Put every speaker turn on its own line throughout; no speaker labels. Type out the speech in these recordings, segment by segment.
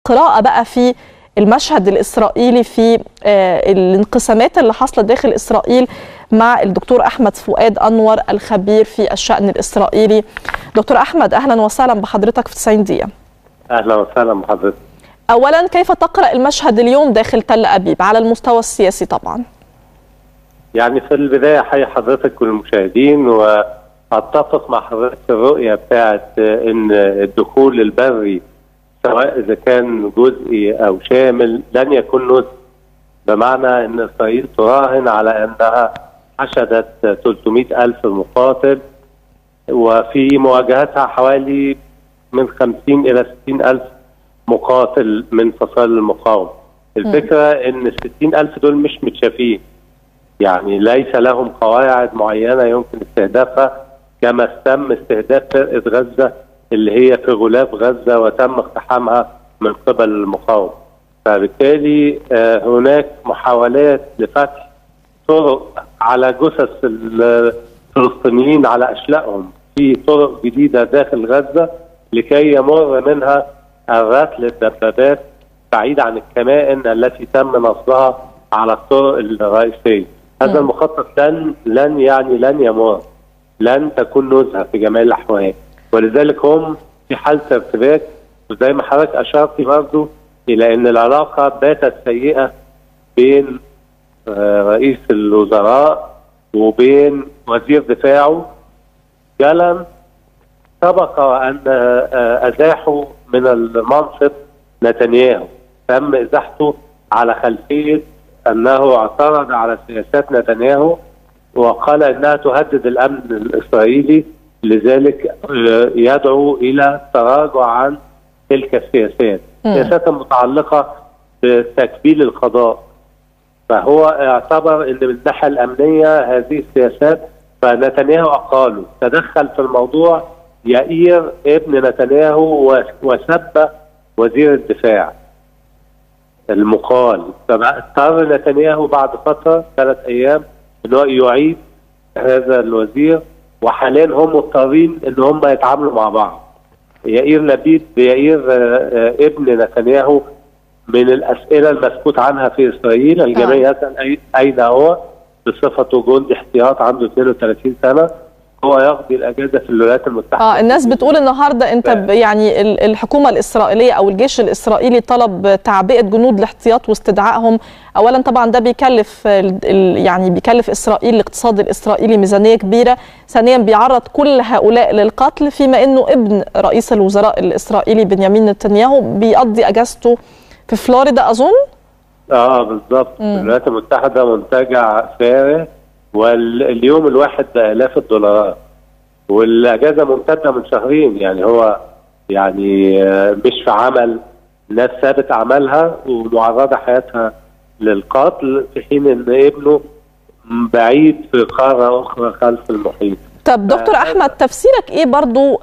قراءه بقى في المشهد الاسرائيلي في الانقسامات اللي حاصله داخل اسرائيل مع الدكتور احمد فؤاد انور الخبير في الشان الاسرائيلي. دكتور احمد اهلا وسهلا بحضرتك في 90 دقيقه.
اهلا وسهلا بحضرتك.
اولا كيف تقرا المشهد اليوم داخل تل ابيب على المستوى السياسي طبعا؟
يعني في البدايه احيي حضرتك والمشاهدين واتفق مع حضرتك في الرؤيه بتاعت ان الدخول البري سواء اذا كان جزئي او شامل لن يكون نزل بمعنى ان اسرائيل تراهن على انها حشدت 300 الف مقاتل وفي مواجهتها حوالي من 50 الى 60 الف مقاتل من فصائل المقاومه. الفكره ان ال 60 الف دول مش متشافين. يعني ليس لهم قواعد معينه يمكن استهدافها كما تم استهداف فرقه غزه اللي هي في غلاف غزه وتم اقتحامها من قبل المقاومه. فبالتالي هناك محاولات لفتح طرق على جثث الفلسطينيين على اشلائهم في طرق جديده داخل غزه لكي يمر منها الرتل الدبابات بعيد عن الكمائن التي تم نصبها على الطرق الرئيسيه. هذا المخطط لن لن يعني لن يمر لن تكون نزهه في جميع الاحوال ولذلك هم في حاله ارتباك وزي ما حضرتك اشرت برضه الى ان العلاقه باتت سيئه بين رئيس الوزراء وبين وزير دفاعه جلا سبق ان ازاحوا من المنصب نتنياهو تم ازاحته على خلفيه انه اعترض على سياسات نتنياهو وقال انها تهدد الامن الاسرائيلي لذلك يدعو الى التراجع عن تلك السياسات سياسات متعلقه بتكبيل القضاء فهو اعتبر ان من الناحيه الامنيه هذه السياسات فنتنياهو اقاله تدخل في الموضوع يائير ابن نتنياهو وسب وزير الدفاع المقال فاضطر نتنياهو بعد فتره ثلاث ايام ان هو يعيد هذا الوزير وحاليا هم مضطرين ان هم يتعاملوا مع بعض. يائير لبيد بيائير ابن نتنياهو من الاسئله المسكوت عنها في اسرائيل الجميع يسال اين هو بصفته جندي احتياط عنده 32 سنه هو يقضي الاجازه في الولايات المتحده
اه الناس بتقول النهارده انت ب يعني الحكومه الاسرائيليه او الجيش الاسرائيلي طلب تعبئه جنود الاحتياط واستدعائهم اولا طبعا ده بيكلف يعني بيكلف اسرائيل الاقتصاد الاسرائيلي ميزانيه كبيره ثانيا بيعرض كل هؤلاء للقتل فيما انه ابن رئيس الوزراء الاسرائيلي بنيامين نتنياهو بيقضي اجازته في فلوريدا اظن
اه بالظبط الولايات المتحده منتجع فارغ واليوم الواحد بآلاف الدولارات والأجازة ممتدة من شهرين يعني هو يعني مش في عمل ناس سابت عملها ومعرضة حياتها للقتل في حين ان ابنه بعيد في قارة أخرى خلف المحيط
طب دكتور أحمد تفسيرك إيه برضو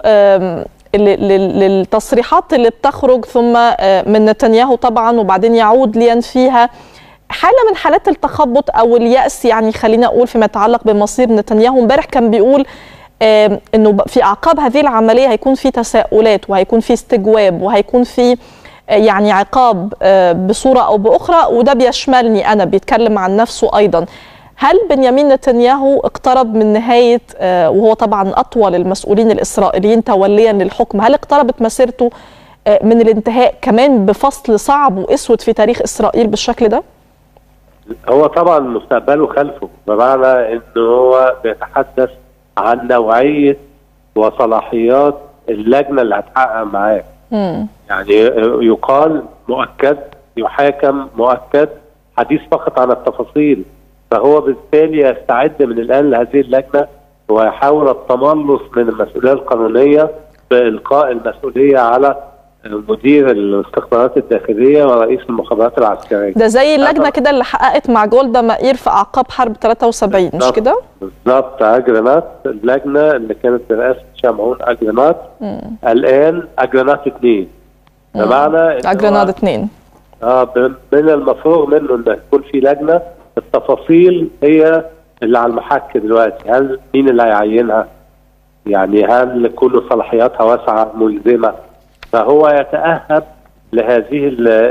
للتصريحات اللي بتخرج ثم من نتنياهو طبعا وبعدين يعود لينفيها حاله من حالات التخبط او الياس يعني خلينا اقول فيما يتعلق بمصير نتنياهو امبارح كان بيقول آه انه في اعقاب هذه العمليه هيكون في تساؤلات وهيكون في استجواب وهيكون في آه يعني عقاب آه بصوره او باخرى وده بيشملني انا بيتكلم عن نفسه ايضا هل بنيامين نتنياهو اقترب من نهايه وهو طبعا اطول المسؤولين الاسرائيليين توليا للحكم هل اقتربت مسيرته من الانتهاء كمان بفصل صعب واسود في تاريخ اسرائيل بالشكل ده؟
هو طبعا مستقبله خلفه بمعنى ان هو بيتحدث عن نوعيه وصلاحيات اللجنه اللي هتحقق معاه يعني يقال مؤكد يحاكم مؤكد حديث فقط عن التفاصيل فهو بالتالي يستعد من الان لهذه اللجنه ويحاول التملص من المسؤوليه القانونيه بالقاء المسؤوليه على مدير الاستخبارات الداخليه ورئيس المخابرات العسكريه
ده زي اللجنه كده اللي حققت مع جولدا مائير في اعقاب حرب 73 مش كده؟
بالظبط اجرنات اللجنه اللي كانت برئاسه شمعون اجرنات الان اجرنات اثنين بمعنى
اجرنات اثنين
اه من المفروغ منه ان يكون في لجنه التفاصيل هي اللي على المحك دلوقتي هل مين اللي هيعينها؟ يعني هل كل صلاحياتها واسعه ملزمه؟ فهو يتأهب لهذه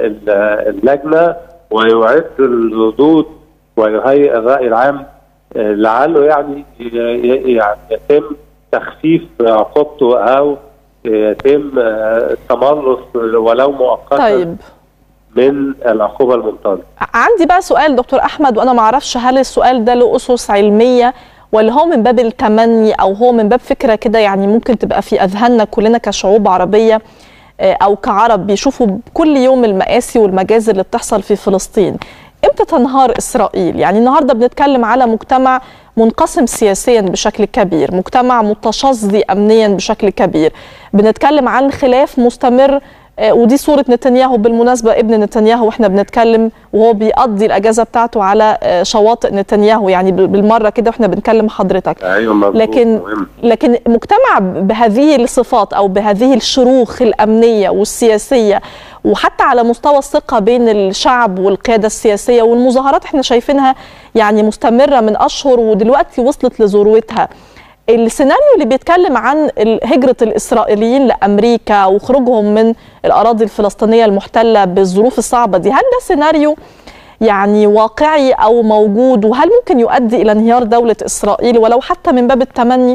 اللجنه ويعد الردود ويهيئ الراي العام لعله يعني يعني يتم تخفيف عقوبته او يتم التمرس ولو مؤقتا
طيب
من العقوبه المنتظمه.
عندي بقى سؤال دكتور احمد وانا ما اعرفش هل السؤال ده له اسس علميه ولا هو من باب التمني او هو من باب فكره كده يعني ممكن تبقى في اذهاننا كلنا كشعوب عربيه او كعرب بيشوفوا كل يوم المآسي والمجازر اللي بتحصل في فلسطين. امتى تنهار اسرائيل؟ يعني النهارده بنتكلم على مجتمع منقسم سياسيا بشكل كبير، مجتمع متشظي امنيا بشكل كبير، بنتكلم عن خلاف مستمر ودي صورة نتنياهو بالمناسبة ابن نتنياهو واحنا بنتكلم وهو بيقضي الأجازة بتاعته على شواطئ نتنياهو يعني بالمرة كده واحنا بنكلم حضرتك
أيوة مظبوط
لكن
مهم.
لكن مجتمع بهذه الصفات أو بهذه الشروخ الأمنية والسياسية وحتى على مستوى الثقة بين الشعب والقيادة السياسية والمظاهرات احنا شايفينها يعني مستمرة من أشهر ودلوقتي وصلت لذروتها السيناريو اللي بيتكلم عن هجرة الإسرائيليين لأمريكا وخروجهم من الأراضي الفلسطينية المحتلة بالظروف الصعبة دي هل ده سيناريو يعني واقعي أو موجود وهل ممكن يؤدي إلى انهيار دولة إسرائيل ولو حتى من باب التمني؟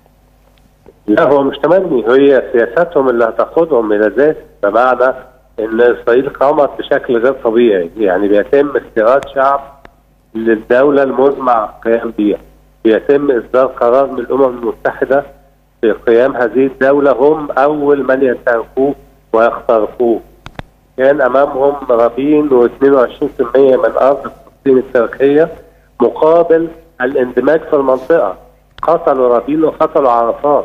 لا هو مش تمني هي سياساتهم اللي هتاخدهم الى ذلك بمعنى ان اسرائيل قامت بشكل غير طبيعي يعني بيتم استيراد شعب للدوله المزمع القيام بيها بيتم اصدار قرار من الامم المتحده في قيام هذه الدوله هم اول من ينتهكوه ويخترقوه كان امامهم رابين و22% من ارض فلسطين التاريخيه مقابل الاندماج في المنطقه قتلوا رابين وقتلوا عرفات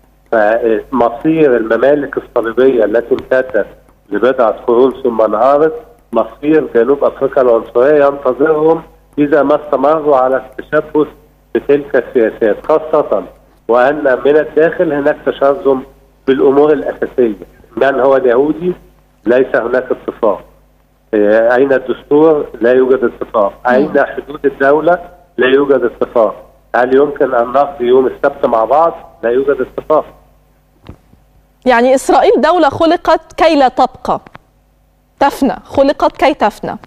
فمصير الممالك الصليبيه التي امتدت لبضعه قرون ثم انهارت مصير جنوب افريقيا العنصريه ينتظرهم اذا ما استمروا على التشبث بتلك السياسات خاصة وأن من الداخل هناك تشرذم بالأمور الأساسية من هو اليهودي ليس هناك اتفاق أين الدستور لا يوجد اتفاق أين حدود الدولة لا يوجد اتفاق هل يمكن أن نقضي يوم السبت مع بعض لا يوجد اتفاق
يعني إسرائيل دولة خلقت كي لا تبقى تفنى خلقت كي تفنى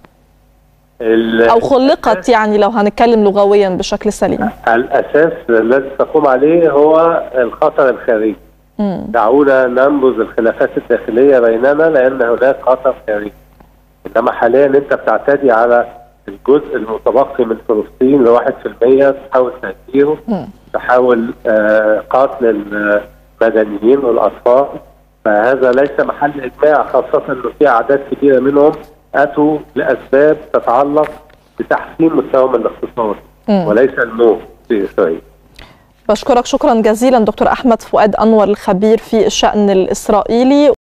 او خلقت يعني لو هنتكلم لغويا بشكل سليم
الاساس الذي تقوم عليه هو الخطر الخارجي دعونا ننبذ الخلافات الداخليه بيننا لان هناك خطر خارجي انما حاليا انت بتعتدي على الجزء المتبقي من فلسطين ل 1% تحاول تهجيره تحاول آه قتل المدنيين والاطفال فهذا ليس محل اجماع خاصه انه في اعداد كبيره منهم اتوا لاسباب تتعلق بتحسين مستواهم الاقتصادي وليس الموت في اسرائيل.
بشكرك شكرا جزيلا دكتور احمد فؤاد انور الخبير في الشان الاسرائيلي